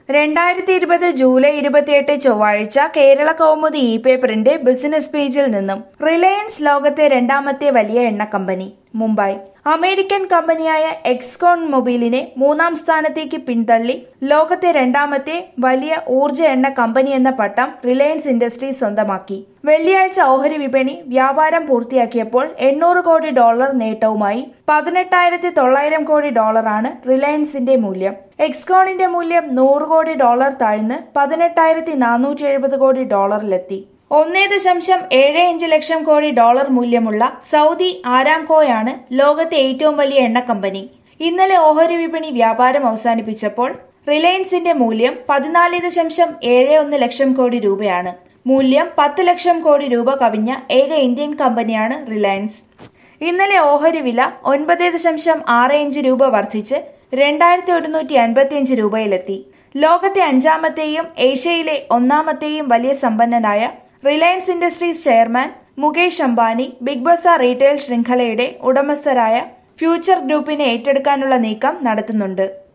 രണ്ടായിരത്തി ഇരുപത് ജൂലൈ ഇരുപത്തിയെട്ട് ചൊവ്വാഴ്ച കേരള കൗമുദി ഇ പേപ്പറിന്റെ ബിസിനസ് പേജിൽ നിന്നും റിലയൻസ് ലോകത്തെ രണ്ടാമത്തെ വലിയ എണ്ണ കമ്പനി മുംബൈ അമേരിക്കൻ കമ്പനിയായ എക്സ്കോൺ മൊബൈലിനെ മൂന്നാം സ്ഥാനത്തേക്ക് പിന്തള്ളി ലോകത്തെ രണ്ടാമത്തെ വലിയ ഊർജ്ജ എണ്ണ കമ്പനി എന്ന പട്ടം റിലയൻസ് ഇൻഡസ്ട്രീസ് സ്വന്തമാക്കി വെള്ളിയാഴ്ച ഓഹരി വിപണി വ്യാപാരം പൂർത്തിയാക്കിയപ്പോൾ എണ്ണൂറ് കോടി ഡോളർ നേട്ടവുമായി പതിനെട്ടായിരത്തി തൊള്ളായിരം കോടി ഡോളറാണ് റിലയൻസിന്റെ മൂല്യം എക്സ്കോണിന്റെ മൂല്യം നൂറ് കോടി ഡോളർ താഴ്ന്ന് പതിനെട്ടായിരത്തി നാനൂറ്റി എഴുപത് കോടി ഡോളറിലെത്തി ഒന്നേ ദശാംശം ഏഴ് അഞ്ച് ലക്ഷം കോടി ഡോളർ മൂല്യമുള്ള സൗദി ആരാംകോയാണ് ലോകത്തെ ഏറ്റവും വലിയ എണ്ണ കമ്പനി ഇന്നലെ ഓഹരി വിപണി വ്യാപാരം അവസാനിപ്പിച്ചപ്പോൾ റിലയൻസിന്റെ മൂല്യം പതിനാല് ദശാംശം ഏഴ് ഒന്ന് ലക്ഷം കോടി രൂപയാണ് മൂല്യം പത്ത് ലക്ഷം കോടി രൂപ കവിഞ്ഞ ഏക ഇന്ത്യൻ കമ്പനിയാണ് റിലയൻസ് ഇന്നലെ ഓഹരി വില ഒൻപത് ദശാംശം ആറ് അഞ്ച് രൂപ വർദ്ധിച്ച് രണ്ടായിരത്തി ഒരുന്നൂറ്റി അൻപത്തിയഞ്ച് രൂപയിലെത്തി ലോകത്തെ അഞ്ചാമത്തെയും ഏഷ്യയിലെ ഒന്നാമത്തെയും വലിയ സമ്പന്നനായ Reliance Industries chairman Mukesh Ambani Big Bazaar retail ശൃംഖലയുടെ ഉടമസ്ഥരായ ഫ്യൂച്ചർ ഗ്രൂപ്പിനെ ഏറ്റെടുക്കാനുള്ള നീക്കം നടത്തുന്നുണ്ട്